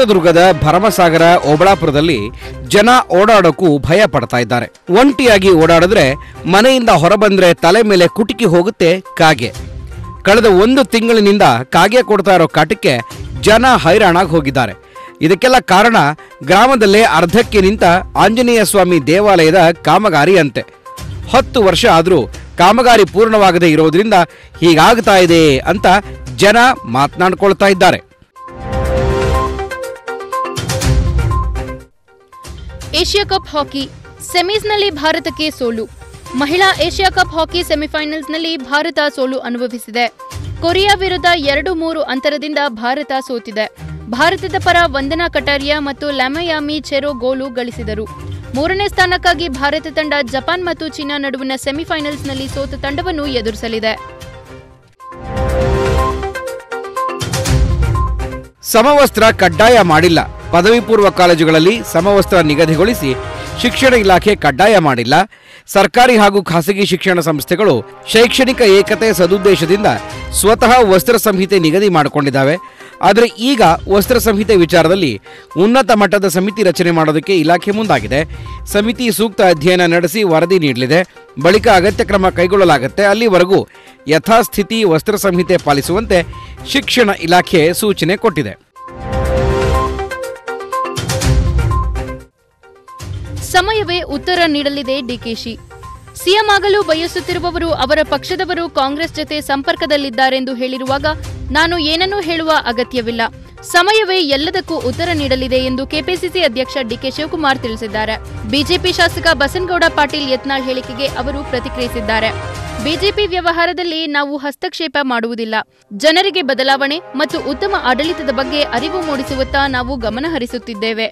ಚಿತ್ರದುರ್ಗದ ಭರಮಸಾಗರ ಓಬಳಾಪುರದಲ್ಲಿ ಜನ ಓಡಾಡೋಕ್ಕೂ ಭಯ ಪಡ್ತಾ ಇದ್ದಾರೆ ಒಂಟಿಯಾಗಿ ಓಡಾಡಿದ್ರೆ ಮನೆಯಿಂದ ಹೊರಬಂದ್ರೆ ತಲೆ ಮೇಲೆ ಕುಟುಕಿ ಹೋಗುತ್ತೆ ಕಾಗೆ ಕಳೆದ ಒಂದು ತಿಂಗಳಿನಿಂದ ಕಾಗೆ ಕೊಡ್ತಾ ಇರೋ ಕಾಟಕ್ಕೆ ಜನ ಹೈರಾಣಾಗಿ ಹೋಗಿದ್ದಾರೆ ಇದಕ್ಕೆಲ್ಲ ಕಾರಣ ಗ್ರಾಮದಲ್ಲೇ ಅರ್ಧಕ್ಕೆ ನಿಂತ ಆಂಜನೇಯ ಸ್ವಾಮಿ ದೇವಾಲಯದ ಕಾಮಗಾರಿ ಅಂತೆ ಹತ್ತು ವರ್ಷ ಆದರೂ ಕಾಮಗಾರಿ ಪೂರ್ಣವಾಗದೇ ಇರೋದ್ರಿಂದ ಹೀಗಾಗ್ತಾ ಇದೆ ಅಂತ ಜನ ಮಾತನಾಡ್ಕೊಳ್ತಾ ಇದ್ದಾರೆ ಏಷ್ಯಾ ಕಪ್ ಹಾಕಿ ಸೆಮೀಸ್ನಲ್ಲಿ ಭಾರತಕ್ಕೆ ಸೋಲು ಮಹಿಳಾ ಏಷ್ಯಾ ಕಪ್ ಹಾಕಿ ಸೆಮಿಫೈನಲ್ಸ್ನಲ್ಲಿ ಭಾರತ ಸೋಲು ಅನುಭವಿಸಿದೆ ಕೊರಿಯಾ ವಿರುದ್ಧ ಎರಡು ಮೂರು ಅಂತರದಿಂದ ಭಾರತ ಸೋತಿದೆ ಭಾರತದ ಪರ ವಂದನಾ ಕಟಾರಿಯಾ ಮತ್ತು ಲ್ಯಾಮಯಾಮಿ ಚೆರೋ ಗೋಲು ಗಳಿಸಿದರು ಮೂರನೇ ಸ್ಥಾನಕ್ಕಾಗಿ ಭಾರತ ತಂಡ ಜಪಾನ್ ಮತ್ತು ಚೀನಾ ನಡುವಿನ ಸೆಮಿಫೈನಲ್ಸ್ನಲ್ಲಿ ಸೋತ ತಂಡವನ್ನು ಎದುರಿಸಲಿದೆ ಸಮವಸ್ತ್ರ ಕಡ್ಡಾಯ ಮಾಡಿಲ್ಲ ಪದವಿ ಪೂರ್ವ ಕಾಲೇಜುಗಳಲ್ಲಿ ಸಮವಸ್ತ್ರ ನಿಗದಿಗೊಳಿಸಿ ಶಿಕ್ಷಣ ಇಲಾಖೆ ಕಡ್ಡಾಯ ಮಾಡಿಲ್ಲ ಸರ್ಕಾರಿ ಹಾಗೂ ಖಾಸಗಿ ಶಿಕ್ಷಣ ಸಂಸ್ಥೆಗಳು ಶೈಕ್ಷಣಿಕ ಏಕತೆ ಸದುದ್ದೇಶದಿಂದ ಸ್ವತಃ ವಸ್ತ್ರ ಸಂಹಿತೆ ನಿಗದಿ ಮಾಡಿಕೊಂಡಿದ್ದಾವೆ ಆದರೆ ಈಗ ವಸ್ತ್ರ ಸಂಹಿತೆ ವಿಚಾರದಲ್ಲಿ ಉನ್ನತ ಮಟ್ಟದ ಸಮಿತಿ ರಚನೆ ಮಾಡೋದಕ್ಕೆ ಇಲಾಖೆ ಮುಂದಾಗಿದೆ ಸಮಿತಿ ಸೂಕ್ತ ಅಧ್ಯಯನ ನಡೆಸಿ ವರದಿ ನೀಡಲಿದೆ ಬಳಿಕ ಅಗತ್ಯ ಕ್ರಮ ಕೈಗೊಳ್ಳಲಾಗುತ್ತೆ ಅಲ್ಲಿವರೆಗೂ ಯಥಾಸ್ಥಿತಿ ವಸ್ತ್ರ ಸಂಹಿತೆ ಪಾಲಿಸುವಂತೆ ಶಿಕ್ಷಣ ಇಲಾಖೆ ಸೂಚನೆ ಕೊಟ್ಟಿದೆ ಸಮಯವೇ ಉತ್ತರ ನೀಡಲಿದೆ ಡಿಕೆಶಿ ಸಿಎಂ ಆಗಲು ಬಯಸುತ್ತಿರುವವರು ಅವರ ಪಕ್ಷದವರು ಕಾಂಗ್ರೆಸ್ ಜೊತೆ ಸಂಪರ್ಕದಲ್ಲಿದ್ದಾರೆಂದು ಹೇಳಿರುವಾಗ ನಾನು ಏನನ್ನೂ ಹೇಳುವ ಅಗತ್ಯವಿಲ್ಲ ಸಮಯವೇ ಎಲ್ಲದಕ್ಕೂ ಉತ್ತರ ನೀಡಲಿದೆ ಎಂದು ಕೆಪಿಸಿಸಿ ಅಧ್ಯಕ್ಷ ಡಿಕೆ ಶಿವಕುಮಾರ್ ತಿಳಿಸಿದ್ದಾರೆ ಬಿಜೆಪಿ ಶಾಸಕ ಬಸನಗೌಡ ಪಾಟೀಲ್ ಯತ್ನಾಳ್ ಹೇಳಿಕೆಗೆ ಅವರು ಪ್ರತಿಕ್ರಿಯಿಸಿದ್ದಾರೆ ಬಿಜೆಪಿ ವ್ಯವಹಾರದಲ್ಲಿ ನಾವು ಹಸ್ತಕ್ಷೇಪ ಮಾಡುವುದಿಲ್ಲ ಜನರಿಗೆ ಬದಲಾವಣೆ ಮತ್ತು ಉತ್ತಮ ಆಡಳಿತದ ಬಗ್ಗೆ ಅರಿವು ಮೂಡಿಸುವತ್ತ ನಾವು ಗಮನ ಹರಿಸುತ್ತಿದ್ದೇವೆ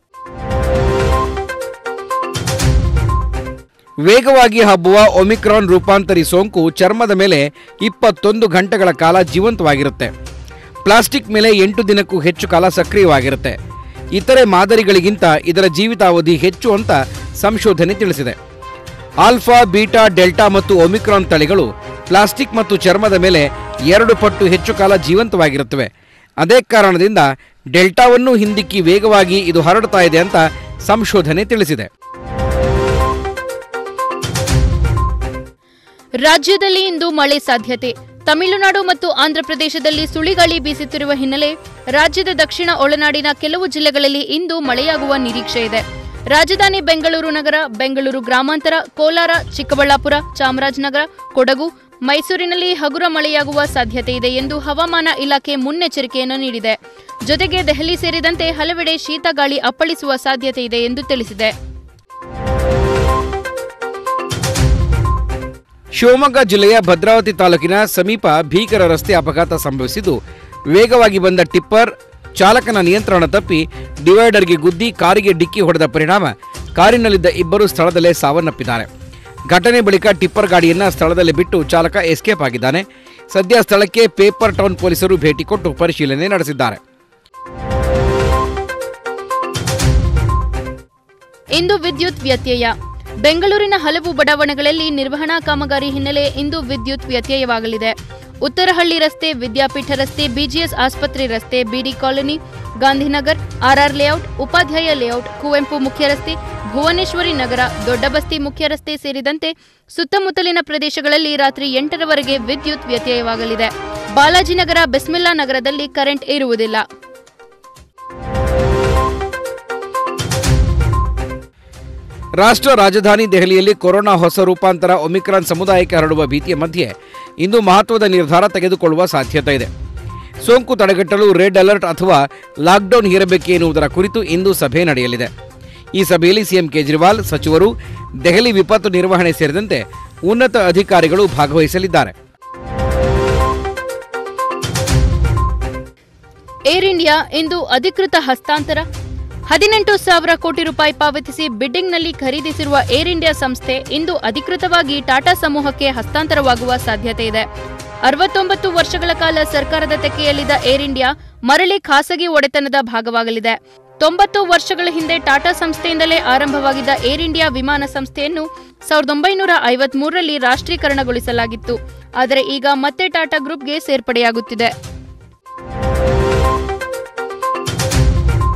ವೇಗವಾಗಿ ಹಬ್ಬುವ ಒಮಿಕ್ರಾನ್ ರೂಪಾಂತರಿ ಸೋಂಕು ಚರ್ಮದ ಮೇಲೆ ಇಪ್ಪತ್ತೊಂದು ಗಂಟೆಗಳ ಕಾಲ ಜೀವಂತವಾಗಿರುತ್ತೆ ಪ್ಲಾಸ್ಟಿಕ್ ಮೇಲೆ ಎಂಟು ದಿನಕ್ಕೂ ಹೆಚ್ಚು ಕಾಲ ಸಕ್ರಿಯವಾಗಿರುತ್ತೆ ಇತರೆ ಮಾದರಿಗಳಿಗಿಂತ ಇದರ ಜೀವಿತಾವಧಿ ಹೆಚ್ಚು ಅಂತ ಸಂಶೋಧನೆ ತಿಳಿಸಿದೆ ಆಲ್ಫಾ ಬೀಟಾ ಡೆಲ್ಟಾ ಮತ್ತು ಒಮಿಕ್ರಾನ್ ತಳಿಗಳು ಪ್ಲಾಸ್ಟಿಕ್ ಮತ್ತು ಚರ್ಮದ ಮೇಲೆ ಎರಡು ಪಟ್ಟು ಹೆಚ್ಚು ಕಾಲ ಜೀವಂತವಾಗಿರುತ್ತವೆ ಅದೇ ಕಾರಣದಿಂದ ಡೆಲ್ಟಾವನ್ನು ಹಿಂದಿಕ್ಕಿ ವೇಗವಾಗಿ ಇದು ಹರಡ್ತಾ ಇದೆ ಅಂತ ಸಂಶೋಧನೆ ತಿಳಿಸಿದೆ ರಾಜ್ಯದಲ್ಲಿ ಇಂದು ಮಳೆ ಸಾಧ್ಯತೆ ತಮಿಳುನಾಡು ಮತ್ತು ಆಂಧ್ರಪ್ರದೇಶದಲ್ಲಿ ಸುಳಿಗಾಳಿ ಬೀಸುತ್ತಿರುವ ಹಿನ್ನೆಲೆ ರಾಜ್ಯದ ದಕ್ಷಿಣ ಒಳನಾಡಿನ ಕೆಲವು ಜಿಲ್ಲೆಗಳಲ್ಲಿ ಇಂದು ಮಳೆಯಾಗುವ ನಿರೀಕ್ಷೆ ಇದೆ ರಾಜಧಾನಿ ಬೆಂಗಳೂರು ನಗರ ಬೆಂಗಳೂರು ಗ್ರಾಮಾಂತರ ಕೋಲಾರ ಚಿಕ್ಕಬಳ್ಳಾಪುರ ಚಾಮರಾಜನಗರ ಕೊಡಗು ಮೈಸೂರಿನಲ್ಲಿ ಹಗುರ ಮಳೆಯಾಗುವ ಸಾಧ್ಯತೆ ಇದೆ ಎಂದು ಹವಾಮಾನ ಇಲಾಖೆ ಮುನ್ನೆಚ್ಚರಿಕೆಯನ್ನು ನೀಡಿದೆ ಜೊತೆಗೆ ದೆಹಲಿ ಸೇರಿದಂತೆ ಹಲವೆಡೆ ಶೀತ ಗಾಳಿ ಅಪ್ಪಳಿಸುವ ಸಾಧ್ಯತೆ ಇದೆ ಎಂದು ತಿಳಿಸಿದೆ ಶಿವಮೊಗ್ಗ ಜಿಲ್ಲೆಯ ಭದ್ರಾವತಿ ತಾಲೂಕಿನ ಸಮೀಪ ಭೀಕರ ರಸ್ತೆ ಅಪಘಾತ ಸಂಭವಿಸಿದ್ದು ವೇಗವಾಗಿ ಬಂದ ಟಿಪ್ಪರ್ ಚಾಲಕನ ನಿಯಂತ್ರಣ ತಪ್ಪಿ ಡಿವೈಡರ್ಗೆ ಗುದ್ದಿ ಕಾರಿಗೆ ಡಿಕ್ಕಿ ಹೊಡೆದ ಪರಿಣಾಮ ಕಾರಿನಲ್ಲಿದ್ದ ಇಬ್ಬರು ಸ್ಥಳದಲ್ಲೇ ಸಾವನ್ನಪ್ಪಿದ್ದಾರೆ ಘಟನೆ ಬಳಿಕ ಟಿಪ್ಪರ್ ಗಾಡಿಯನ್ನ ಸ್ಥಳದಲ್ಲಿ ಬಿಟ್ಟು ಚಾಲಕ ಎಸ್ಕೇಪ್ ಆಗಿದ್ದಾನೆ ಸದ್ಯ ಸ್ಥಳಕ್ಕೆ ಪೇಪರ್ ಟೌನ್ ಪೊಲೀಸರು ಭೇಟಿ ಕೊಟ್ಟು ಪರಿಶೀಲನೆ ನಡೆಸಿದ್ದಾರೆ ಇಂದು ವಿದ್ಯುತ್ ವ್ಯತ್ಯಯ ಬೆಂಗಳೂರಿನ ಹಲವು ಬಡಾವಣೆಗಳಲ್ಲಿ ನಿರ್ವಹಣಾ ಕಾಮಗಾರಿ ಹಿನ್ನೆಲೆ ಇಂದು ವಿದ್ಯುತ್ ವ್ಯತ್ಯಯವಾಗಲಿದೆ ಉತ್ತರಹಳ್ಳಿ ರಸ್ತೆ ವಿದ್ಯಾಪೀಠ ರಸ್ತೆ ಬಿಜಿಎಸ್ ಆಸ್ಪತ್ರೆ ರಸ್ತೆ BD colony Gandhinagar RR layout Upadhyaya layout Kuvempu ಮುಖ್ಯ ರಸ್ತೆ ಭುವನೇಶ್ವರಿ ನಗರ ದೊಡ್ಡಬಸ್ತಿ ಮುಖ್ಯ ರಸ್ತೆ ಸೇರಿದಂತೆ ಸುತ್ತಮುತ್ತಲಿನ ಪ್ರದೇಶಗಳಲ್ಲಿ ರಾತ್ರಿ ಎಂಟರವರೆಗೆ ವಿದ್ಯುತ್ ವ್ಯತ್ಯಯವಾಗಲಿದೆ ಬಾಲಾಜಿನಗರ ಬಿಸ್ಮಿಲ್ಲಾ ನಗರದಲ್ಲಿ ಕರೆಂಟ್ ಇರುವುದಿಲ್ಲ ರಾಷ್ಟ್ರ ರಾಜಧಾನಿ ದೆಹಲಿಯಲ್ಲಿ ಕೊರೋನಾ ಹೊಸ ರೂಪಾಂತರ ಒಮಿಕ್ರಾನ್ ಸಮುದಾಯಕ್ಕೆ ಹರಡುವ ಭೀತಿಯ ಮಧ್ಯೆ ಇಂದು ಮಹತ್ವದ ನಿರ್ಧಾರ ತೆಗೆದುಕೊಳ್ಳುವ ಸಾಧ್ಯತೆ ಇದೆ ಸೋಂಕು ತಡೆಗಟ್ಟಲು ರೆಡ್ ಅಲರ್ಟ್ ಅಥವಾ ಲಾಕ್ಡೌನ್ ಹೇರಬೇಕೆ ಎನ್ನುವುದರ ಕುರಿತು ಇಂದು ಸಭೆ ನಡೆಯಲಿದೆ ಈ ಸಭೆಯಲ್ಲಿ ಸಿಎಂ ಕೇಜ್ರಿವಾಲ್ ಸಚಿವರು ದೆಹಲಿ ವಿಪತ್ತು ನಿರ್ವಹಣೆ ಸೇರಿದಂತೆ ಉನ್ನತ ಅಧಿಕಾರಿಗಳು ಭಾಗವಹಿಸಲಿದ್ದಾರೆ ಏರ್ ಇಂಡಿಯಾ ಇಂದು ಅಧಿಕೃತ ಹಸ್ತಾಂತರ ಹದಿನೆಂಟು ಸಾವಿರ ಕೋಟಿ ರೂಪಾಯಿ ಪಾವತಿಸಿ ಬಿಡ್ಡಿಂಗ್ನಲ್ಲಿ ಖರೀದಿಸಿರುವ ಏರ್ ಇಂಡಿಯಾ ಸಂಸ್ಥೆ ಇಂದು ಅಧಿಕೃತವಾಗಿ ಟಾಟಾ ಸಮೂಹಕ್ಕೆ ಹಸ್ತಾಂತರವಾಗುವ ಸಾಧ್ಯತೆ ಇದೆ ಅರವತ್ತೊಂಬತ್ತು ವರ್ಷಗಳ ಕಾಲ ಸರ್ಕಾರದ ತೆಕ್ಕೆಯಲ್ಲಿದ್ದ ಏರ್ ಇಂಡಿಯಾ ಮರಳಿ ಖಾಸಗಿ ಒಡೆತನದ ಭಾಗವಾಗಲಿದೆ ತೊಂಬತ್ತು ವರ್ಷಗಳ ಹಿಂದೆ ಟಾಟಾ ಸಂಸ್ಥೆಯಿಂದಲೇ ಆರಂಭವಾಗಿದ್ದ ಏರ್ ಇಂಡಿಯಾ ವಿಮಾನ ಸಂಸ್ಥೆಯನ್ನು ಸಾವಿರದ ಒಂಬೈನೂರ ಐವತ್ಮೂರರಲ್ಲಿ ರಾಷ್ಟ್ರೀಕರಣಗೊಳಿಸಲಾಗಿತ್ತು ಆದರೆ ಈಗ ಮತ್ತೆ ಟಾಟಾ ಗ್ರೂಪ್ಗೆ ಸೇರ್ಪಡೆಯಾಗುತ್ತಿದೆ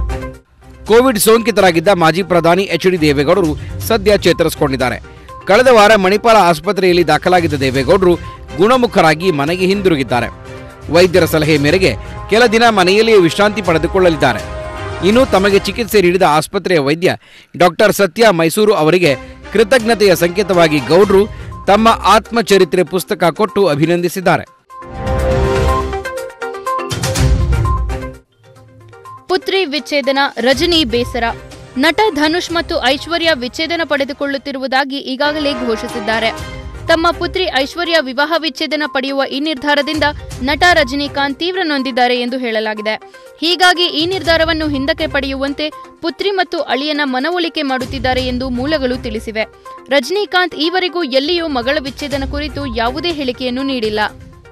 ಕೋವಿಡ್ ಸೋಂಕಿತರಾಗಿದ್ದ ಮಾಜಿ ಪ್ರಧಾನಿ ಎಚ್ ಡಿ ದೇವೇಗೌಡರು ಸದ್ಯ ಚೇತರಿಸಿಕೊಂಡಿದ್ದಾರೆ ಕಳೆದ ವಾರ ಮಣಿಪಾಲ ಆಸ್ಪತ್ರೆಯಲ್ಲಿ ದಾಖಲಾಗಿದ್ದ ದೇವೇಗೌಡರು ಗುಣಮುಖರಾಗಿ ಮನೆಗೆ ಹಿಂದಿರುಗಿದ್ದಾರೆ ವೈದ್ಯರ ಸಲಹೆ ಮೇರೆಗೆ ಕೆಲ ದಿನ ಮನೆಯಲ್ಲಿಯೇ ವಿಶ್ರಾಂತಿ ಪಡೆದುಕೊಳ್ಳಲಿದ್ದಾರೆ ಇನ್ನು ತಮಗೆ ಚಿಕಿತ್ಸೆ ನೀಡಿದ ಆಸ್ಪತ್ರೆಯ ವೈದ್ಯ ಡಾಕ್ಟರ್ ಸತ್ಯ ಮೈಸೂರು ಅವರಿಗೆ ಕೃತಜ್ಞತೆಯ ಸಂಕೇತವಾಗಿ ಗೌಡ್ರು ತಮ್ಮ ಆತ್ಮಚರಿತ್ರೆ ಪುಸ್ತಕ ಕೊಟ್ಟು ಅಭಿನಂದಿಸಿದ್ದಾರೆ ಪುತ್ರಿ ವಿಚ್ಛೇದನ ರಜನಿ ಬೇಸರ ನಟ ಧನುಷ್ ಮತ್ತು ಐಶ್ವರ್ಯ ವಿಚ್ಛೇದನ ಪಡೆದುಕೊಳ್ಳುತ್ತಿರುವುದಾಗಿ ಈಗಾಗಲೇ ಘೋಷಿಸಿದ್ದಾರೆ ತಮ್ಮ ಪುತ್ರಿ ಐಶ್ವರ್ಯ ವಿವಾಹ ವಿಚ್ಛೇದನ ಪಡೆಯುವ ಈ ನಿರ್ಧಾರದಿಂದ ನಟ ರಜನಿಕಾಂತ್ ತೀವ್ರ ನೊಂದಿದ್ದಾರೆ ಎಂದು ಹೇಳಲಾಗಿದೆ ಹೀಗಾಗಿ ಈ ನಿರ್ಧಾರವನ್ನು ಹಿಂದಕ್ಕೆ ಪಡೆಯುವಂತೆ ಪುತ್ರಿ ಮತ್ತು ಅಳಿಯನ ಮನವೊಲಿಕೆ ಮಾಡುತ್ತಿದ್ದಾರೆ ಎಂದು ಮೂಲಗಳು ತಿಳಿಸಿವೆ ರಜನಿಕಾಂತ್ ಈವರೆಗೂ ಎಲ್ಲಿಯೂ ಮಗಳ ವಿಚ್ಛೇದನ ಕುರಿತು ಯಾವುದೇ ಹೇಳಿಕೆಯನ್ನು ನೀಡಿಲ್ಲ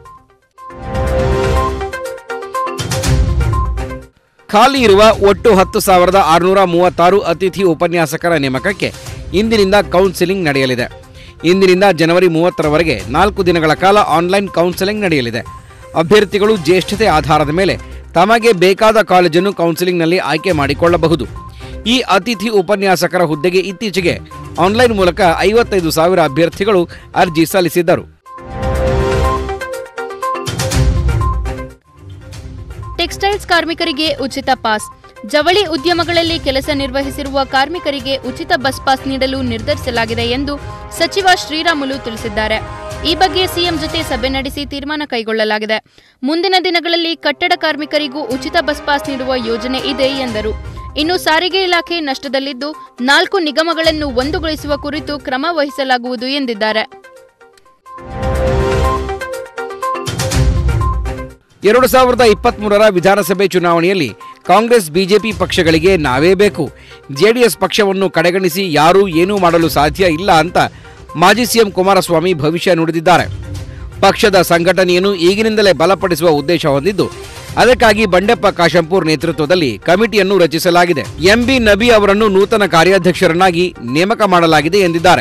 ಖಾಲಿ ಇರುವ ಒಟ್ಟು ಹತ್ತು ಸಾವಿರದ ಆರುನೂರ ಮೂವತ್ತಾರು ಅತಿಥಿ ಉಪನ್ಯಾಸಕರ ನೇಮಕಕ್ಕೆ ಇಂದಿನಿಂದ ಕೌನ್ಸಿಲಿಂಗ್ ನಡೆಯಲಿದೆ ಇಂದಿನಿಂದ ಜನವರಿ ಮೂವತ್ತರವರೆಗೆ ನಾಲ್ಕು ದಿನಗಳ ಕಾಲ ಆನ್ಲೈನ್ ಕೌನ್ಸಿಲಿಂಗ್ ನಡೆಯಲಿದೆ ಅಭ್ಯರ್ಥಿಗಳು ಜ್ಯೇಷ್ಠತೆ ಆಧಾರದ ಮೇಲೆ ತಮಗೆ ಬೇಕಾದ ಕಾಲೇಜನ್ನು ಕೌನ್ಸಿಲಿಂಗ್ನಲ್ಲಿ ಆಯ್ಕೆ ಮಾಡಿಕೊಳ್ಳಬಹುದು ಈ ಅತಿಥಿ ಉಪನ್ಯಾಸಕರ ಹುದ್ದೆಗೆ ಇತ್ತೀಚೆಗೆ ಆನ್ಲೈನ್ ಮೂಲಕ ಐವತ್ತೈದು ಸಾವಿರ ಅಭ್ಯರ್ಥಿಗಳು ಅರ್ಜಿ ಸಲ್ಲಿಸಿದ್ದರು ಟೆಕ್ಸ್ಟೈಲ್ಸ್ ಕಾರ್ಮಿಕರಿಗೆ ಉಚಿತ ಪಾಸ್ ಜವಳಿ ಉದ್ಯಮಗಳಲ್ಲಿ ಕೆಲಸ ನಿರ್ವಹಿಸಿರುವ ಕಾರ್ಮಿಕರಿಗೆ ಉಚಿತ ಬಸ್ ಪಾಸ್ ನೀಡಲು ನಿರ್ಧರಿಸಲಾಗಿದೆ ಎಂದು ಸಚಿವ ಶ್ರೀರಾಮುಲು ತಿಳಿಸಿದ್ದಾರೆ ಈ ಬಗ್ಗೆ ಸಿಎಂ ಜೊತೆ ಸಭೆ ನಡೆಸಿ ತೀರ್ಮಾನ ಕೈಗೊಳ್ಳಲಾಗಿದೆ ಮುಂದಿನ ದಿನಗಳಲ್ಲಿ ಕಟ್ಟಡ ಕಾರ್ಮಿಕರಿಗೂ ಉಚಿತ ಬಸ್ ಪಾಸ್ ನೀಡುವ ಯೋಜನೆ ಇದೆ ಎಂದರು ಇನ್ನು ಸಾರಿಗೆ ಇಲಾಖೆ ನಷ್ಟದಲ್ಲಿದ್ದು ನಾಲ್ಕು ನಿಗಮಗಳನ್ನು ಒಂದುಗೊಳಿಸುವ ಕುರಿತು ಕ್ರಮ ವಹಿಸಲಾಗುವುದು ಎಂದಿದ್ದಾರೆ ಎರಡು ಸಾವಿರದ ಇಪ್ಪತ್ಮೂರರ ವಿಧಾನಸಭೆ ಚುನಾವಣೆಯಲ್ಲಿ ಕಾಂಗ್ರೆಸ್ ಬಿಜೆಪಿ ಪಕ್ಷಗಳಿಗೆ ನಾವೇ ಬೇಕು ಜೆಡಿಎಸ್ ಪಕ್ಷವನ್ನು ಕಡೆಗಣಿಸಿ ಯಾರೂ ಏನೂ ಮಾಡಲು ಸಾಧ್ಯ ಇಲ್ಲ ಅಂತ ಮಾಜಿ ಸಿಎಂ ಕುಮಾರಸ್ವಾಮಿ ಭವಿಷ್ಯ ನುಡಿದಿದ್ದಾರೆ ಪಕ್ಷದ ಸಂಘಟನೆಯನ್ನು ಈಗಿನಿಂದಲೇ ಬಲಪಡಿಸುವ ಉದ್ದೇಶ ಹೊಂದಿದ್ದು ಅದಕ್ಕಾಗಿ ಬಂಡೆಪ್ಪ ಕಾಶಂಪೂರ್ ನೇತೃತ್ವದಲ್ಲಿ ಕಮಿಟಿಯನ್ನು ರಚಿಸಲಾಗಿದೆ ಎಂಬಿ ನಬಿ ಅವರನ್ನು ನೂತನ ಕಾರ್ಯಾಧ್ಯಕ್ಷರನ್ನಾಗಿ ನೇಮಕ ಮಾಡಲಾಗಿದೆ ಎಂದಿದ್ದಾರೆ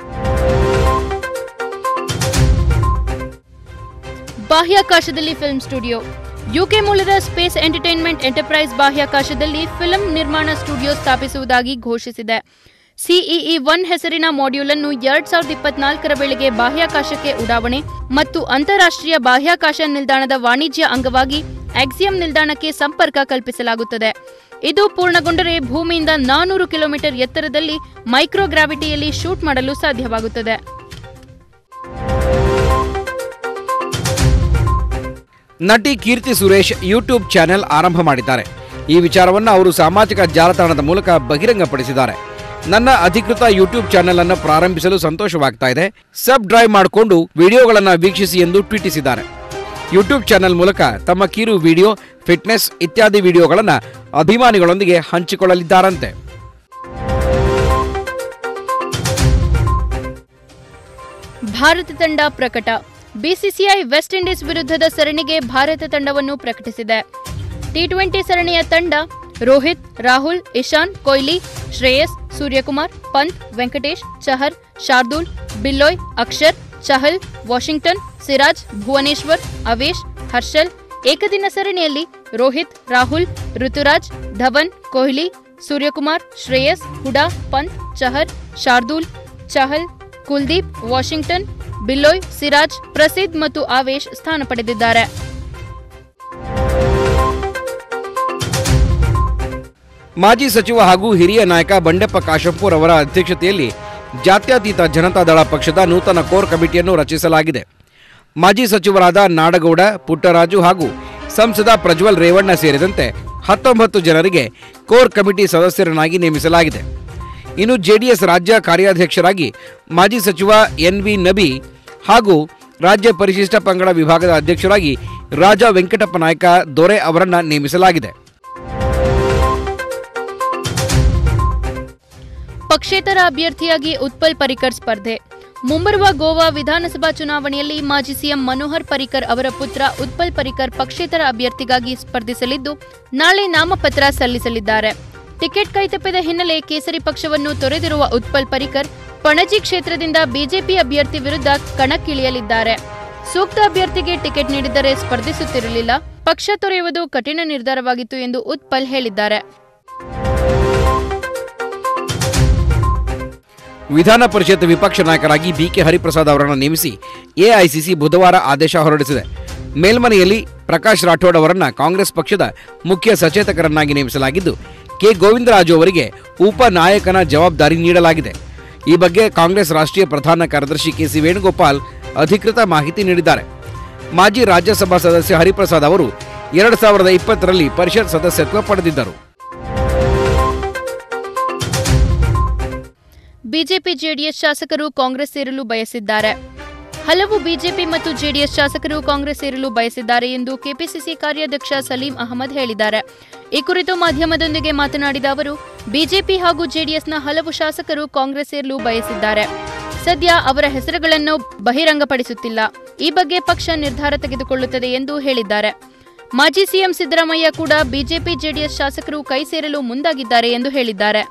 ಬಾಹ್ಯಾಕಾಶದಲ್ಲಿ ಫಿಲ್ಮ್ ಸ್ಟುಡಿಯೋ ಯುಕೆ ಮೂಲದ ಸ್ಪೇಸ್ ಎಂಟರ್ಟೈನ್ಮೆಂಟ್ ಎಂಟರ್ಪ್ರೈಸ್ ಬಾಹ್ಯಾಕಾಶದಲ್ಲಿ ಫಿಲ್ಮ್ ನಿರ್ಮಾಣ ಸ್ಟುಡಿಯೋ ಸ್ಥಾಪಿಸುವುದಾಗಿ ಘೋಷಿಸಿದೆ ಸಿಇಇ ಒನ್ ಹೆಸರಿನ ಮಾಡ್ಯೂಲ್ ಅನ್ನು ಎರಡ್ ಸಾವಿರದ ಇಪ್ಪತ್ನಾಲ್ಕರ ವೇಳೆಗೆ ಬಾಹ್ಯಾಕಾಶಕ್ಕೆ ಉಡಾವಣೆ ಮತ್ತು ಅಂತಾರಾಷ್ಟ್ರೀಯ ಬಾಹ್ಯಾಕಾಶ ನಿಲ್ದಾಣದ ವಾಣಿಜ್ಯ ಅಂಗವಾಗಿ ಆಕ್ಸಿಯಂ ನಿಲ್ದಾಣಕ್ಕೆ ಸಂಪರ್ಕ ಕಲ್ಪಿಸಲಾಗುತ್ತದೆ ಇದು ಪೂರ್ಣಗೊಂಡರೆ ಭೂಮಿಯಿಂದ ನಾನೂರು ಕಿಲೋಮೀಟರ್ ಎತ್ತರದಲ್ಲಿ ಮೈಕ್ರೋಗ್ರಾವಿಟಿಯಲ್ಲಿ ಶೂಟ್ ಮಾಡಲು ಸಾಧ್ಯವಾಗುತ್ತದೆ ನಟಿ ಕೀರ್ತಿ ಸುರೇಶ್ ಯೂಟ್ಯೂಬ್ ಚಾನೆಲ್ ಆರಂಭ ಮಾಡಿದ್ದಾರೆ ಈ ವಿಚಾರವನ್ನು ಅವರು ಸಾಮಾಜಿಕ ಜಾಲತಾಣದ ಮೂಲಕ ಬಹಿರಂಗಪಡಿಸಿದ್ದಾರೆ ನನ್ನ ಅಧಿಕೃತ ಯೂಟ್ಯೂಬ್ ಚಾನೆಲ್ ಅನ್ನು ಪ್ರಾರಂಭಿಸಲು ಸಂತೋಷವಾಗ್ತಾ ಇದೆ ಸಬ್ ಡ್ರೈವ್ ಮಾಡಿಕೊಂಡು ವಿಡಿಯೋಗಳನ್ನು ವೀಕ್ಷಿಸಿ ಎಂದು ಟ್ವೀಟಿಸಿದ್ದಾರೆ ಯೂಟ್ಯೂಬ್ ಚಾನೆಲ್ ಮೂಲಕ ತಮ್ಮ ಕಿರು ವಿಡಿಯೋ ಫಿಟ್ನೆಸ್ ಇತ್ಯಾದಿ ವಿಡಿಯೋಗಳನ್ನು ಅಭಿಮಾನಿಗಳೊಂದಿಗೆ ಹಂಚಿಕೊಳ್ಳಲಿದ್ದಾರಂತೆ ಭಾರತ ತಂಡ ಪ್ರಕಟ ಬಿಸಿಸಿಐ ವೆಸ್ಟ್ ಇಂಡೀಸ್ ವಿರುದ್ಧದ ಸರಣಿಗೆ ಭಾರತ ತಂಡವನ್ನು ಪ್ರಕಟಿಸಿದೆ ಟಿ ಟ್ವೆಂಟಿ ಸರಣಿಯ ತಂಡ ರೋಹಿತ್ ರಾಹುಲ್ ಇಶಾನ್ ಕೊಹ್ಲಿ ಶ್ರೇಯಸ್ ಸೂರ್ಯಕುಮಾರ್ ಪಂತ್ ವೆಂಕಟೇಶ್ ಚಹರ್ ಶಾರ್ದೂಲ್ ಬಿಲ್ಲೋಯ್ ಅಕ್ಷರ್ ಚಹಲ್ ವಾಷಿಂಗ್ಟನ್ ಸಿರಾಜ್ ಭುವನೇಶ್ವರ್ ಅವೇಶ್ ಹರ್ಷಲ್ ಏಕದಿನ ಸರಣಿಯಲ್ಲಿ ರೋಹಿತ್ ರಾಹುಲ್ ಋತುರಾಜ್ ಧವನ್ ಕೊಹ್ಲಿ ಸೂರ್ಯಕುಮಾರ್ ಶ್ರೇಯಸ್ ಹುಡಾ ಪಂತ್ ಚಹರ್ ಶಾರ್ದೂಲ್ ಚಹಲ್ ಕುಲ್ದೀಪ್ ವಾಷಿಂಗ್ಟನ್ ಬಿಲ್ಲೋಯ್ ಸಿರಾಜ್ ಪ್ರಸಿದ್ ಮತ್ತು ಆವೇಶ್ ಸ್ಥಾನ ಪಡೆದಿದ್ದಾರೆ ಮಾಜಿ ಸಚಿವ ಹಾಗೂ ಹಿರಿಯ ನಾಯಕ ಬಂಡೆಪ್ಪ ಕಾಶಂಪೂರ್ ಅವರ ಅಧ್ಯಕ್ಷತೆಯಲ್ಲಿ ಜಾತ್ಯತೀತ ಜನತಾದಳ ಪಕ್ಷದ ನೂತನ ಕೋರ್ ಕಮಿಟಿಯನ್ನು ರಚಿಸಲಾಗಿದೆ ಮಾಜಿ ಸಚಿವರಾದ ನಾಡಗೌಡ ಪುಟ್ಟರಾಜು ಹಾಗೂ ಸಂಸದ ಪ್ರಜ್ವಲ್ ರೇವಣ್ಣ ಸೇರಿದಂತೆ ಹತ್ತೊಂಬತ್ತು ಜನರಿಗೆ ಕೋರ್ ಕಮಿಟಿ ಸದಸ್ಯರನ್ನಾಗಿ ನೇಮಿಸಲಾಗಿದೆ ಇನ್ನು ಜೆಡಿಎಸ್ ರಾಜ್ಯ ಕಾರ್ಯಾಧ್ಯಕ್ಷರಾಗಿ ಮಾಜಿ ಸಚಿವ ಎನ್ ವಿ ನಬಿ ಹಾಗೂ ರಾಜ್ಯ ಪರಿಶಿಷ್ಟ ಪಂಗಡ ವಿಭಾಗದ ಅಧ್ಯಕ್ಷರಾಗಿ ರಾಜ ವೆಂಕಟಪ್ಪ ನಾಯಕ ದೊರೆ ಅವರನ್ನ ನೇಮಿಸಲಾಗಿದೆ ಪಕ್ಷೇತರ ಅಭ್ಯರ್ಥಿಯಾಗಿ ಉತ್ಪಲ್ ಪರಿಕರ್ ಸ್ಪರ್ಧೆ ಮುಂಬರುವ ಗೋವಾ ವಿಧಾನಸಭಾ ಚುನಾವಣೆಯಲ್ಲಿ ಮಾಜಿ ಸಿಎಂ ಮನೋಹರ್ ಪರಿಕರ್ ಅವರ ಪುತ್ರ ಉತ್ಪಲ್ ಪರಿಕರ್ ಪಕ್ಷೇತರ ಅಭ್ಯರ್ಥಿಗಾಗಿ ಸ್ಪರ್ಧಿಸಲಿದ್ದು ನಾಳೆ ನಾಮಪತ್ರ ಸಲ್ಲಿಸಲಿದ್ದಾರೆ ಟಿಕೆಟ್ ಕೈತಪ್ಪಿದ ಹಿನ್ನೆಲೆ ಕೇಸರಿ ಪಕ್ಷವನ್ನು ತೊರೆದಿರುವ ಉತ್ಪಲ್ ಪರಿಕರ್ ಪಣಜಿ ಕ್ಷೇತ್ರದಿಂದ ಬಿಜೆಪಿ ಅಭ್ಯರ್ಥಿ ವಿರುದ್ಧ ಕಣಕ್ಕಿಳಿಯಲಿದ್ದಾರೆ ಸೂಕ್ತ ಅಭ್ಯರ್ಥಿಗೆ ಟಿಕೆಟ್ ನೀಡಿದರೆ ಸ್ಪರ್ಧಿಸುತ್ತಿರಲಿಲ್ಲ ಪಕ್ಷ ತೊರೆಯುವುದು ಕಠಿಣ ನಿರ್ಧಾರವಾಗಿತ್ತು ಎಂದು ಉತ್ಪಲ್ ಹೇಳಿದ್ದಾರೆ ವಿಧಾನ ಪರಿಷತ್ ವಿಪಕ್ಷ ನಾಯಕರಾಗಿ ಬಿಕೆ ಹರಿಪ್ರಸಾದ್ ಅವರನ್ನು ನೇಮಿಸಿ ಎಐಸಿಸಿ ಬುಧವಾರ ಆದೇಶ ಹೊರಡಿಸಿದೆ ಮೇಲ್ಮನೆಯಲ್ಲಿ ಪ್ರಕಾಶ್ ರಾಠೋಡ್ ಅವರನ್ನ ಕಾಂಗ್ರೆಸ್ ಪಕ್ಷದ ಮುಖ್ಯ ಸಚೇತಕರನ್ನಾಗಿ ನೇಮಿಸಲಾಗಿದ್ದು ಕೆ ಗೋವಿಂದರಾಜು ಅವರಿಗೆ ಉಪ ನಾಯಕನ ಜವಾಬ್ದಾರಿ ನೀಡಲಾಗಿದೆ ಈ ಬಗ್ಗೆ ಕಾಂಗ್ರೆಸ್ ರಾಷ್ಟ್ರೀಯ ಪ್ರಧಾನ ಕಾರ್ಯದರ್ಶಿ ಕೆಸಿ ವೇಣುಗೋಪಾಲ್ ಅಧಿಕೃತ ಮಾಹಿತಿ ನೀಡಿದ್ದಾರೆ ಮಾಜಿ ರಾಜ್ಯಸಭಾ ಸದಸ್ಯ ಹರಿಪ್ರಸಾದ್ ಅವರು ಎರಡು ಸಾವಿರದ ಇಪ್ಪತ್ತರಲ್ಲಿ ಪರಿಷತ್ ಸದಸ್ಯತ್ವ ಪಡೆದಿದ್ದರು ಬಿಜೆಪಿ ಜೆಡಿಎಸ್ ಶಾಸಕರು ಕಾಂಗ್ರೆಸ್ ಸೇರಲು ಬಯಸಿದ್ದಾರೆ ಹಲವು ಬಿಜೆಪಿ ಮತ್ತು ಜೆಡಿಎಸ್ ಶಾಸಕರು ಕಾಂಗ್ರೆಸ್ ಸೇರಲು ಬಯಸಿದ್ದಾರೆ ಎಂದು ಕೆಪಿಸಿಸಿ ಕಾರ್ಯಾಧ್ಯಕ್ಷ ಸಲೀಂ ಅಹಮದ್ ಹೇಳಿದ್ದಾರೆ ಈ ಕುರಿತು ಮಾಧ್ಯಮದೊಂದಿಗೆ ಮಾತನಾಡಿದ ಅವರು ಬಿಜೆಪಿ ಹಾಗೂ ಜೆಡಿಎಸ್ನ ಹಲವು ಶಾಸಕರು ಕಾಂಗ್ರೆಸ್ ಸೇರಲು ಬಯಸಿದ್ದಾರೆ ಸದ್ಯ ಅವರ ಹೆಸರುಗಳನ್ನು ಬಹಿರಂಗಪಡಿಸುತ್ತಿಲ್ಲ ಈ ಬಗ್ಗೆ ಪಕ್ಷ ನಿರ್ಧಾರ ತೆಗೆದುಕೊಳ್ಳುತ್ತದೆ ಎಂದು ಹೇಳಿದ್ದಾರೆ ಮಾಜಿ ಸಿಎಂ ಸಿದ್ದರಾಮಯ್ಯ ಕೂಡ ಬಿಜೆಪಿ ಜೆಡಿಎಸ್ ಶಾಸಕರು ಕೈ ಸೇರಲು ಮುಂದಾಗಿದ್ದಾರೆ ಎಂದು ಹೇಳಿದ್ದಾರೆ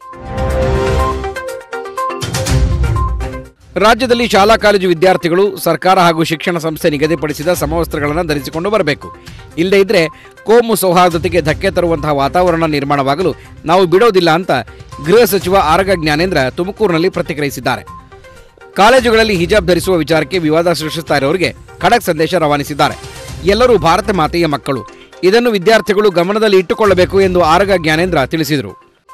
ರಾಜ್ಯದಲ್ಲಿ ಶಾಲಾ ಕಾಲೇಜು ವಿದ್ಯಾರ್ಥಿಗಳು ಸರ್ಕಾರ ಹಾಗೂ ಶಿಕ್ಷಣ ಸಂಸ್ಥೆ ನಿಗದಿಪಡಿಸಿದ ಸಮವಸ್ತ್ರಗಳನ್ನು ಧರಿಸಿಕೊಂಡು ಬರಬೇಕು ಇಲ್ಲದೇ ಇದ್ರೆ ಕೋಮು ಸೌಹಾರ್ದತೆಗೆ ಧಕ್ಕೆ ತರುವಂತಹ ವಾತಾವರಣ ನಿರ್ಮಾಣವಾಗಲು ನಾವು ಬಿಡೋದಿಲ್ಲ ಅಂತ ಗೃಹ ಸಚಿವ ಆರಗ ಜ್ಞಾನೇಂದ್ರ ತುಮಕೂರಿನಲ್ಲಿ ಪ್ರತಿಕ್ರಿಯಿಸಿದ್ದಾರೆ ಕಾಲೇಜುಗಳಲ್ಲಿ ಹಿಜಾಬ್ ಧರಿಸುವ ವಿಚಾರಕ್ಕೆ ವಿವಾದ ಸೃಷ್ಟಿಸ್ತಾ ಇರೋರಿಗೆ ಖಡಕ್ ಸಂದೇಶ ರವಾನಿಸಿದ್ದಾರೆ ಎಲ್ಲರೂ ಭಾರತ ಮಾತೆಯ ಮಕ್ಕಳು ಇದನ್ನು ವಿದ್ಯಾರ್ಥಿಗಳು ಗಮನದಲ್ಲಿ ಇಟ್ಟುಕೊಳ್ಳಬೇಕು ಎಂದು ಆರಗ ಜ್ಞಾನೇಂದ್ರ ತಿಳಿಸಿದರು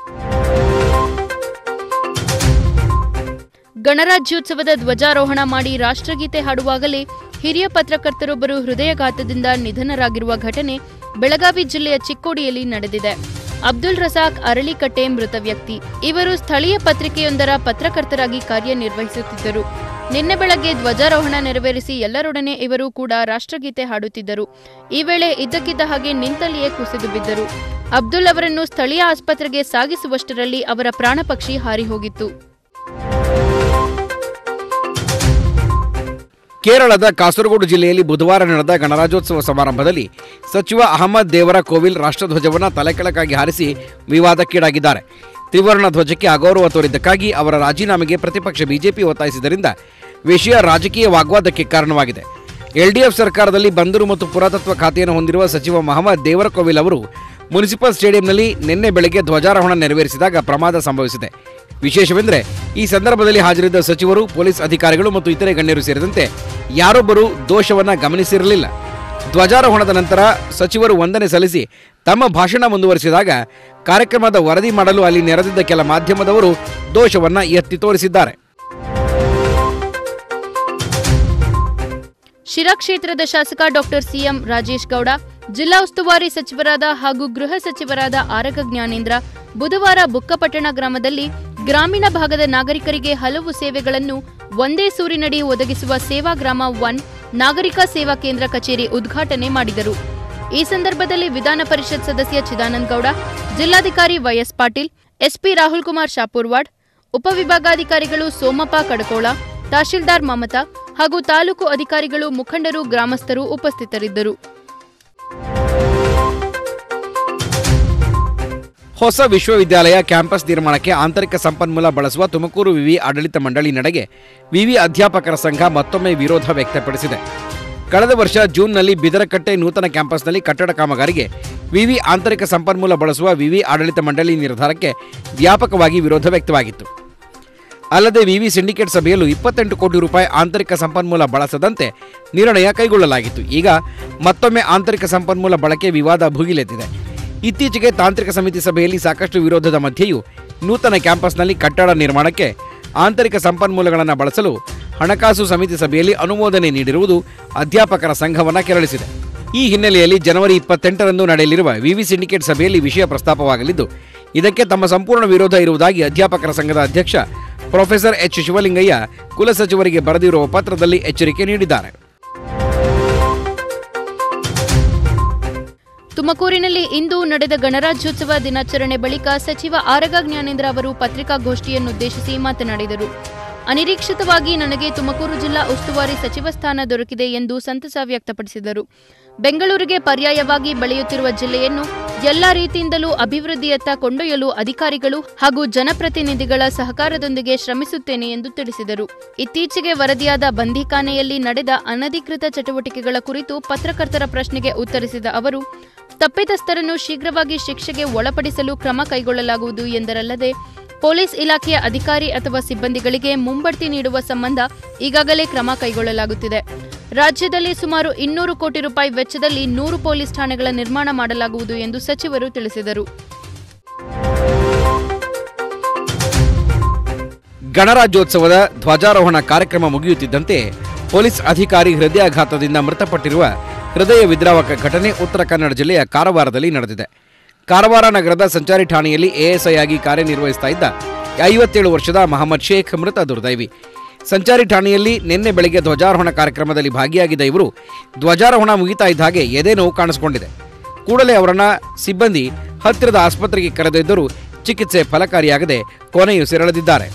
ಗಣರಾಜ್ಯೋತ್ಸವದ ಧ್ವಜಾರೋಹಣ ಮಾಡಿ ರಾಷ್ಟ್ರಗೀತೆ ಹಾಡುವಾಗಲೇ ಹಿರಿಯ ಪತ್ರಕರ್ತರೊಬ್ಬರು ಹೃದಯಘಾತದಿಂದ ನಿಧನರಾಗಿರುವ ಘಟನೆ ಬೆಳಗಾವಿ ಜಿಲ್ಲೆಯ ಚಿಕ್ಕೋಡಿಯಲ್ಲಿ ನಡೆದಿದೆ ಅಬ್ದುಲ್ ರಸಾಕ್ ಅರಳಿಕಟ್ಟೆ ಮೃತ ವ್ಯಕ್ತಿ ಇವರು ಸ್ಥಳೀಯ ಪತ್ರಿಕೆಯೊಂದರ ಪತ್ರಕರ್ತರಾಗಿ ಕಾರ್ಯನಿರ್ವಹಿಸುತ್ತಿದ್ದರು ನಿನ್ನೆ ಬೆಳಗ್ಗೆ ಧ್ವಜಾರೋಹಣ ನೆರವೇರಿಸಿ ಎಲ್ಲರೊಡನೆ ಇವರು ಕೂಡ ರಾಷ್ಟ್ರಗೀತೆ ಹಾಡುತ್ತಿದ್ದರು ಈ ವೇಳೆ ಇದ್ದಕ್ಕಿದ್ದ ಹಾಗೆ ನಿಂತಲ್ಲಿಯೇ ಕುಸಿದು ಬಿದ್ದರು ಅಬ್ದುಲ್ ಅವರನ್ನು ಸ್ಥಳೀಯ ಆಸ್ಪತ್ರೆಗೆ ಸಾಗಿಸುವಷ್ಟರಲ್ಲಿ ಅವರ ಪ್ರಾಣಪಕ್ಷಿ ಹಾರಿ ಹೋಗಿತ್ತು ಕೇರಳದ ಕಾಸರಗೋಡು ಜಿಲ್ಲೆಯಲ್ಲಿ ಬುಧವಾರ ನಡೆದ ಗಣರಾಜ್ಯೋತ್ಸವ ಸಮಾರಂಭದಲ್ಲಿ ಸಚಿವ ಅಹಮದ್ ದೇವರ ಕೋವಿಲ್ ರಾಷ್ಟ್ರಧ್ವಜವನ್ನು ತಲೆಕೆಳಕಾಗಿ ಹಾರಿಸಿ ವಿವಾದಕ್ಕೀಡಾಗಿದ್ದಾರೆ ತ್ರಿವರ್ಣ ಧ್ವಜಕ್ಕೆ ಅಗೌರವ ತೋರಿದ್ದಕ್ಕಾಗಿ ಅವರ ರಾಜೀನಾಮೆಗೆ ಪ್ರತಿಪಕ್ಷ ಬಿಜೆಪಿ ಒತ್ತಾಯಿಸಿದ್ದರಿಂದ ವಿಷಯ ರಾಜಕೀಯ ವಾಗ್ವಾದಕ್ಕೆ ಕಾರಣವಾಗಿದೆ ಎಲ್ಡಿಎಫ್ ಸರ್ಕಾರದಲ್ಲಿ ಬಂದರು ಮತ್ತು ಪುರಾತತ್ವ ಖಾತೆಯನ್ನು ಹೊಂದಿರುವ ಸಚಿವ ಮಹಮ್ಮದ್ ದೇವರಕೋವಿಲ್ ಅವರು ಮುನಿಸಿಪಲ್ ಸ್ಟೇಡಿಯಂನಲ್ಲಿ ನಿನ್ನೆ ಬೆಳಗ್ಗೆ ಧ್ವಜಾರೋಹಣ ನೆರವೇರಿಸಿದಾಗ ಪ್ರಮಾದ ಸಂಭವಿಸಿದೆ ವಿಶೇಷವೆಂದರೆ ಈ ಸಂದರ್ಭದಲ್ಲಿ ಹಾಜರಿದ್ದ ಸಚಿವರು ಪೊಲೀಸ್ ಅಧಿಕಾರಿಗಳು ಮತ್ತು ಇತರೆ ಗಣ್ಯರು ಸೇರಿದಂತೆ ಯಾರೊಬ್ಬರೂ ದೋಷವನ್ನ ಗಮನಿಸಿರಲಿಲ್ಲ ಧ್ವಜಾರೋಹಣದ ನಂತರ ಸಚಿವರು ವಂದನೆ ಸಲ್ಲಿಸಿ ತಮ್ಮ ಭಾಷಣ ಮುಂದುವರಿಸಿದಾಗ ಕಾರ್ಯಕ್ರಮದ ವರದಿ ಮಾಡಲು ಅಲ್ಲಿ ನೆರೆದಿದ್ದ ಕೆಲ ಮಾಧ್ಯಮದವರು ದೋಷವನ್ನ ಎತ್ತಿ ತೋರಿಸಿದ್ದಾರೆ ಶಿರಾ ಕ್ಷೇತ್ರದ ಶಾಸಕ ಡಾಕ್ಟರ್ ಸಿಎಂ ರಾಜೇಶ್ ಗೌಡ ಜಿಲ್ಲಾ ಉಸ್ತುವಾರಿ ಸಚಿವರಾದ ಹಾಗೂ ಗೃಹ ಸಚಿವರಾದ ಆರಗ ಜ್ಞಾನೇಂದ್ರ ಬುಧವಾರ ಬುಕ್ಕಪಟ್ಟಣ ಗ್ರಾಮದಲ್ಲಿ ಗ್ರಾಮೀಣ ಭಾಗದ ನಾಗರಿಕರಿಗೆ ಹಲವು ಸೇವೆಗಳನ್ನು ಒಂದೇ ಸೂರಿನಡಿ ಒದಗಿಸುವ ಸೇವಾ ಗ್ರಾಮ ಒನ್ ನಾಗರಿಕ ಸೇವಾ ಕೇಂದ್ರ ಕಚೇರಿ ಉದ್ಘಾಟನೆ ಮಾಡಿದರು ಈ ಸಂದರ್ಭದಲ್ಲಿ ವಿಧಾನ ಪರಿಷತ್ ಸದಸ್ಯ ಚಿದಾನಂದ ಗೌಡ ಜಿಲ್ಲಾಧಿಕಾರಿ ವೈಎಸ್ ಪಾಟೀಲ್ ಎಸ್ಪಿ ರಾಹುಲ್ ಕುಮಾರ್ ಶಾಪೂರ್ವಾಡ್ ಉಪವಿಭಾಗಾಧಿಕಾರಿಗಳು ಸೋಮಪ್ಪ ಕಡಕೋಳ ತಹಶೀಲ್ದಾರ್ ಮಮತಾ ಹಾಗೂ ತಾಲೂಕು ಅಧಿಕಾರಿಗಳು ಮುಖಂಡರು ಗ್ರಾಮಸ್ಥರು ಉಪಸ್ಥಿತರಿದ್ದರು ಹೊಸ ವಿಶ್ವವಿದ್ಯಾಲಯ ಕ್ಯಾಂಪಸ್ ನಿರ್ಮಾಣಕ್ಕೆ ಆಂತರಿಕ ಸಂಪನ್ಮೂಲ ಬಳಸುವ ತುಮಕೂರು ವಿವಿ ಆಡಳಿತ ಮಂಡಳಿ ನಡೆಗೆ ವಿವಿ ಅಧ್ಯಾಪಕರ ಸಂಘ ಮತ್ತೊಮ್ಮೆ ವಿರೋಧ ವ್ಯಕ್ತಪಡಿಸಿದೆ ಕಳೆದ ವರ್ಷ ಜೂನ್ನಲ್ಲಿ ಬಿದರಕಟ್ಟೆ ನೂತನ ಕ್ಯಾಂಪಸ್ನಲ್ಲಿ ಕಟ್ಟಡ ಕಾಮಗಾರಿಗೆ ವಿವಿ ಆಂತರಿಕ ಸಂಪನ್ಮೂಲ ಬಳಸುವ ವಿವಿ ಆಡಳಿತ ಮಂಡಳಿ ನಿರ್ಧಾರಕ್ಕೆ ವ್ಯಾಪಕವಾಗಿ ವಿರೋಧ ವ್ಯಕ್ತವಾಗಿತ್ತು ಅಲ್ಲದೆ ವಿವಿ ಸಿಂಡಿಕೇಟ್ ಸಭೆಯಲ್ಲೂ ಇಪ್ಪತ್ತೆಂಟು ಕೋಟಿ ರೂಪಾಯಿ ಆಂತರಿಕ ಸಂಪನ್ಮೂಲ ಬಳಸದಂತೆ ನಿರ್ಣಯ ಕೈಗೊಳ್ಳಲಾಗಿತ್ತು ಈಗ ಮತ್ತೊಮ್ಮೆ ಆಂತರಿಕ ಸಂಪನ್ಮೂಲ ಬಳಕೆ ವಿವಾದ ಭುಗಿಲೆದ್ದಿದೆ ಇತ್ತೀಚೆಗೆ ತಾಂತ್ರಿಕ ಸಮಿತಿ ಸಭೆಯಲ್ಲಿ ಸಾಕಷ್ಟು ವಿರೋಧದ ಮಧ್ಯೆಯೂ ನೂತನ ಕ್ಯಾಂಪಸ್ನಲ್ಲಿ ಕಟ್ಟಡ ನಿರ್ಮಾಣಕ್ಕೆ ಆಂತರಿಕ ಸಂಪನ್ಮೂಲಗಳನ್ನು ಬಳಸಲು ಹಣಕಾಸು ಸಮಿತಿ ಸಭೆಯಲ್ಲಿ ಅನುಮೋದನೆ ನೀಡಿರುವುದು ಅಧ್ಯಾಪಕರ ಸಂಘವನ್ನು ಕೆರಳಿಸಿದೆ ಈ ಹಿನ್ನೆಲೆಯಲ್ಲಿ ಜನವರಿ ಇಪ್ಪತ್ತೆಂಟರಂದು ನಡೆಯಲಿರುವ ವಿವಿ ಸಿಂಡಿಕೇಟ್ ಸಭೆಯಲ್ಲಿ ವಿಷಯ ಪ್ರಸ್ತಾಪವಾಗಲಿದ್ದು ಇದಕ್ಕೆ ತಮ್ಮ ಸಂಪೂರ್ಣ ವಿರೋಧ ಇರುವುದಾಗಿ ಅಧ್ಯಾಪಕರ ಸಂಘದ ಅಧ್ಯಕ್ಷ ಪ್ರೊಫೆಸರ್ ಎಚ್ ಶಿವಲಿಂಗಯ್ಯ ಕುಲಸಚಿವರಿಗೆ ಬರೆದಿರುವ ಪತ್ರದಲ್ಲಿ ಎಚ್ಚರಿಕೆ ನೀಡಿದ್ದಾರೆ ತುಮಕೂರಿನಲ್ಲಿ ಇಂದು ನಡೆದ ಗಣರಾಜ್ಯೋತ್ಸವ ದಿನಾಚರಣೆ ಬಳಿಕ ಸಚಿವ ಆರಗ ಜ್ಞಾನೇಂದ್ರ ಅವರು ಪತ್ರಿಕಾಗೋಷ್ಠಿಯನ್ನುದ್ದೇಶಿಸಿ ಮಾತನಾಡಿದರು ಅನಿರೀಕ್ಷಿತವಾಗಿ ನನಗೆ ತುಮಕೂರು ಜಿಲ್ಲಾ ಉಸ್ತುವಾರಿ ಸಚಿವ ಸ್ಥಾನ ದೊರಕಿದೆ ಎಂದು ಸಂತಸ ವ್ಯಕ್ತಪಡಿಸಿದರು ಬೆಂಗಳೂರಿಗೆ ಪರ್ಯಾಯವಾಗಿ ಬೆಳೆಯುತ್ತಿರುವ ಜಿಲ್ಲೆಯನ್ನು ಎಲ್ಲಾ ರೀತಿಯಿಂದಲೂ ಅಭಿವೃದ್ಧಿಯತ್ತ ಕೊಂಡೊಯ್ಯಲು ಅಧಿಕಾರಿಗಳು ಹಾಗೂ ಜನಪ್ರತಿನಿಧಿಗಳ ಸಹಕಾರದೊಂದಿಗೆ ಶ್ರಮಿಸುತ್ತೇನೆ ಎಂದು ತಿಳಿಸಿದರು ಇತ್ತೀಚೆಗೆ ವರದಿಯಾದ ಬಂದಿಖಾನೆಯಲ್ಲಿ ನಡೆದ ಅನಧಿಕೃತ ಚಟುವಟಿಕೆಗಳ ಕುರಿತು ಪತ್ರಕರ್ತರ ಪ್ರಶ್ನೆಗೆ ಉತ್ತರಿಸಿದ ಅವರು ತಪ್ಪಿತಸ್ಥರನ್ನು ಶೀಘ್ರವಾಗಿ ಶಿಕ್ಷೆಗೆ ಒಳಪಡಿಸಲು ಕ್ರಮ ಕೈಗೊಳ್ಳಲಾಗುವುದು ಎಂದರಲ್ಲದೆ ಪೊಲೀಸ್ ಇಲಾಖೆಯ ಅಧಿಕಾರಿ ಅಥವಾ ಸಿಬ್ಬಂದಿಗಳಿಗೆ ಮುಂಬಡ್ತಿ ನೀಡುವ ಸಂಬಂಧ ಈಗಾಗಲೇ ಕ್ರಮ ಕೈಗೊಳ್ಳಲಾಗುತ್ತಿದೆ ರಾಜ್ಯದಲ್ಲಿ ಸುಮಾರು ಇನ್ನೂರು ಕೋಟಿ ರೂಪಾಯಿ ವೆಚ್ಚದಲ್ಲಿ ನೂರು ಪೊಲೀಸ್ ಠಾಣೆಗಳ ನಿರ್ಮಾಣ ಮಾಡಲಾಗುವುದು ಎಂದು ಸಚಿವರು ತಿಳಿಸಿದರು ಗಣರಾಜ್ಯೋತ್ಸವದ ಧ್ವಜಾರೋಹಣ ಕಾರ್ಯಕ್ರಮ ಮುಗಿಯುತ್ತಿದ್ದಂತೆ ಪೊಲೀಸ್ ಅಧಿಕಾರಿ ಹೃದಯಾಘಾತದಿಂದ ಮೃತಪಟ್ಟಿರುವ ಹೃದಯ ವಿದ್ರಾವಕ ಘಟನೆ ಉತ್ತರ ಕನ್ನಡ ಜಿಲ್ಲೆಯ ಕಾರವಾರದಲ್ಲಿ ನಡೆದಿದೆ ಕಾರವಾರ ನಗರದ ಸಂಚಾರಿ ಠಾಣೆಯಲ್ಲಿ ಎಎಸ್ಐ ಆಗಿ ಕಾರ್ಯನಿರ್ವಹಿಸ್ತಾ ಇದ್ದ ಐವತ್ತೇಳು ವರ್ಷದ ಮಹಮ್ಮದ್ ಶೇಖ್ ಮೃತ ದುರ್ದೈವಿ ಸಂಚಾರಿ ಠಾಣೆಯಲ್ಲಿ ನಿನ್ನೆ ಬೆಳಗ್ಗೆ ಧ್ವಜಾರೋಹಣ ಕಾರ್ಯಕ್ರಮದಲ್ಲಿ ಭಾಗಿಯಾಗಿದ್ದ ಇವರು ಧ್ವಜಾರೋಹಣ ಮುಗಿತಾ ಇದ್ದ ಹಾಗೆ ಎದೆ ನೋವು ಕಾಣಿಸಿಕೊಂಡಿದೆ ಕೂಡಲೇ ಅವರನ್ನ ಸಿಬ್ಬಂದಿ ಹತ್ತಿರದ ಆಸ್ಪತ್ರೆಗೆ ಕರೆದೊಯ್ದರೂ ಚಿಕಿತ್ಸೆ ಫಲಕಾರಿಯಾಗದೆ ಕೊನೆಯುಸಿರೆಳೆದಿದ್ದಾರೆ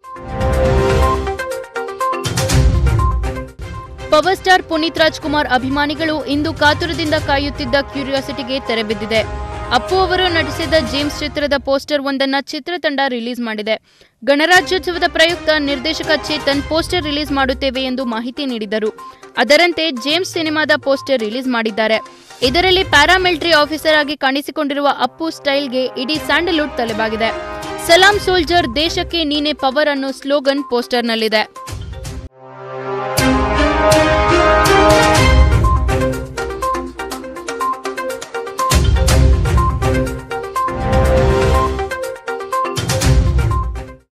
ಪವರ್ ಸ್ಟಾರ್ ಪುನೀತ್ ರಾಜ್ಕುಮಾರ್ ಅಭಿಮಾನಿಗಳು ಇಂದು ಕಾತುರದಿಂದ ಕಾಯುತ್ತಿದ್ದ ಕ್ಯೂರಿಯಾಸಿಟಿಗೆ ತೆರೆಬಿದ್ದಿದೆ ಅಪ್ಪು ಅವರು ನಟಿಸಿದ ಜೇಮ್ಸ್ ಚಿತ್ರದ ಪೋಸ್ಟರ್ ಒಂದನ್ನ ಚಿತ್ರತಂಡ ರಿಲೀಸ್ ಮಾಡಿದೆ ಗಣರಾಜ್ಯೋತ್ಸವದ ಪ್ರಯುಕ್ತ ನಿರ್ದೇಶಕ ಚೇತನ್ ಪೋಸ್ಟರ್ ರಿಲೀಸ್ ಮಾಡುತ್ತೇವೆ ಎಂದು ಮಾಹಿತಿ ನೀಡಿದರು ಅದರಂತೆ ಜೇಮ್ಸ್ ಸಿನಿಮಾದ ಪೋಸ್ಟರ್ ರಿಲೀಸ್ ಮಾಡಿದ್ದಾರೆ ಇದರಲ್ಲಿ ಪ್ಯಾರಾಮಿಲಿಟರಿ ಆಫೀಸರ್ ಆಗಿ ಕಾಣಿಸಿಕೊಂಡಿರುವ ಅಪ್ಪು ಸ್ಟೈಲ್ಗೆ ಇಡೀ ಸ್ಯಾಂಡಲ್ವುಡ್ ತಲೆಬಾಗಿದೆ ಸಲಾಂ ಸೋಲ್ಜರ್ ದೇಶಕ್ಕೆ ನೀನೆ ಪವರ್ ಅನ್ನೋ ಸ್ಲೋಗನ್ ಪೋಸ್ಟರ್ನಲ್ಲಿದೆ